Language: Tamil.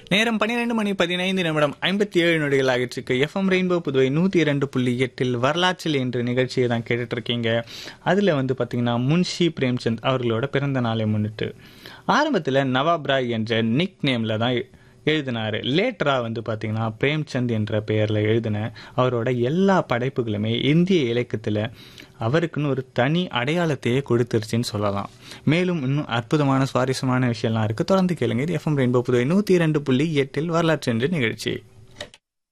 நேரம் பன்னிரெண்டு மணி பதினைந்து நிமிடம் ஐம்பத்தி ஏழு நொடிகள் ஆகிட்டு எஃப்எம் ரெயின்போ புதுவை நூற்றி இரண்டு புள்ளி எட்டில் வரலாற்றில் என்ற நிகழ்ச்சியை தான் கேட்டுட்டு இருக்கீங்க அதில் வந்து பார்த்தீங்கன்னா முன்ஷி பிரேம்சந்த் அவர்களோட பிறந்த நாளை முன்னிட்டு ஆரம்பத்தில் நவாப் ராய் என்ற நிக் நேமில் தான் எழுதினார் லேட்டராக வந்து பார்த்தீங்கன்னா பிரேம்சந்த் என்ற பெயரில் எழுதின அவரோட எல்லா படைப்புகளுமே இந்திய இலக்கியத்தில் அவருக்குன்னு ஒரு தனி அடையாளத்தையே கொடுத்துருச்சுன்னு சொல்லலாம் மேலும் இன்னும் அற்புதமான சுவாரஸ்யமான விஷயம்லாம் இருக்குது தொடர்ந்து கேளுங்க இது எஃப்எம் ரெயின்போ புதுவை நூற்றி இரண்டு புள்ளி எட்டில் வரலாற்று என்ற நிகழ்ச்சி